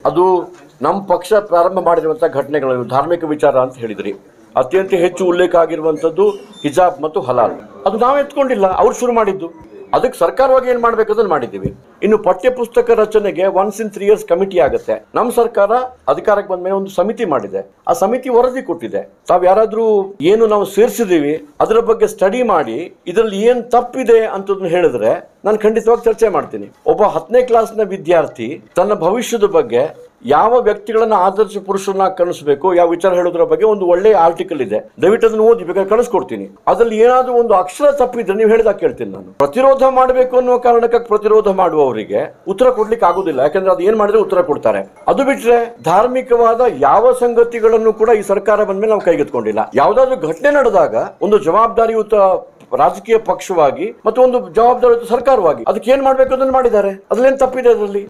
ಅದು ನಮ್ಮ ಪಕ್ಷ ಪ್ರಾರಂಭ ಮಾಡಿರುವಂತಹ ಘಟನೆಗಳು ಧಾರ್ಮಿಕ ವಿಚಾರ ಅಂತ ಹೇಳಿದ್ರಿ ಅತ್ಯಂತ ಹೆಚ್ಚು ಉಲ್ಲೇಖ ಆಗಿರುವಂತದ್ದು ಹಿಜಾಬ್ ಮತ್ತು ಹಲಾಲ್ ಅದು ನಾವು ಎತ್ಕೊಂಡಿಲ್ಲ ಅವ್ರು ಶುರು ಮಾಡಿದ್ದು ಅದಕ್ಕೆ ಸರ್ಕಾರವಾಗಿ ಏನ್ ಮಾಡ್ಬೇಕು ಅದನ್ನ ಮಾಡಿದ್ದೀವಿ ಇನ್ನು ಪಠ್ಯ ಪುಸ್ತಕ ರಚನೆಗೆ once in three years committee ಆಗುತ್ತೆ ನಮ್ಮ ಸರ್ಕಾರ ಅಧಿಕಾರಕ್ಕೆ ಬಂದ ಮೇಲೆ ಒಂದು ಸಮಿತಿ ಮಾಡಿದೆ ಆ ಸಮಿತಿ ವರದಿ ಕೊಟ್ಟಿದೆ ತಾವ್ ಯಾರಾದ್ರೂ ಏನು ನಾವು ಸೇರಿಸಿದೀವಿ ಅದರ ಬಗ್ಗೆ ಸ್ಟಡಿ ಮಾಡಿ ಇದರಲ್ಲಿ ಏನ್ ತಪ್ಪಿದೆ ಅಂತದನ್ನ ಹೇಳಿದ್ರೆ ನಾನು ಖಂಡಿತವಾಗಿ ಚರ್ಚೆ ಮಾಡ್ತೀನಿ ಒಬ್ಬ ಹತ್ತನೇ ಕ್ಲಾಸ್ನ ವಿದ್ಯಾರ್ಥಿ ತನ್ನ ಭವಿಷ್ಯದ ಬಗ್ಗೆ ಯಾವ ವ್ಯಕ್ತಿಗಳನ್ನ ಆದರ್ಶ ಪುರುಷರನ್ನ ಕಳಿಸ್ಬೇಕು ಯಾವ ವಿಚಾರ ಹೇಳೋದ್ರ ಬಗ್ಗೆ ಒಂದು ಒಳ್ಳೆ ಆರ್ಟಿಕಲ್ ಇದೆ ದಯವಿಟ್ಟು ಅದನ್ನು ಓದಿ ಬೇಕಾದ್ರೆ ಕಳಿಸ್ಕೊಡ್ತೀನಿ ಅದ್ರಲ್ಲಿ ಏನಾದ್ರೂ ಒಂದು ಅಕ್ಷರ ತಪ್ಪಿದ್ರೆ ನೀವು ಹೇಳಿದಾಗ ಕೇಳ್ತೀನಿ ನಾನು ಪ್ರತಿರೋಧ ಮಾಡಬೇಕು ಅನ್ನೋ ಕಾರಣಕ್ಕೆ ಪ್ರತಿರೋಧ ಮಾಡುವವರಿಗೆ ಉತ್ತರ ಕೊಡ್ಲಿಕ್ಕೆ ಆಗುದಿಲ್ಲ ಯಾಕಂದ್ರೆ ಅದು ಏನ್ ಮಾಡಿದ್ರೆ ಉತ್ತರ ಕೊಡ್ತಾರೆ ಅದು ಬಿಟ್ರೆ ಧಾರ್ಮಿಕವಾದ ಯಾವ ಸಂಗತಿಗಳನ್ನು ಕೂಡ ಈ ಸರ್ಕಾರ ಬಂದ್ಮೇಲೆ ನಾವು ಕೈಗೆತ್ಕೊಂಡಿಲ್ಲ ಯಾವ್ದಾದ್ರು ಘಟನೆ ನಡೆದಾಗ ಒಂದು ಜವಾಬ್ದಾರಿಯುತ ರಾಜಕೀಯ ಪಕ್ಷವಾಗಿ ಮತ್ತು ಒಂದು ಜವಾಬ್ದಾರಿಯುತ ಸರ್ಕಾರವಾಗಿ ಅದಕ್ಕೆ ಏನ್ ಮಾಡ್ಬೇಕು ಅದನ್ನ ಮಾಡಿದ್ದಾರೆ ಅದ್ರಲ್ಲೇನ್ ತಪ್ಪಿದೆ ಅದರಲ್ಲಿ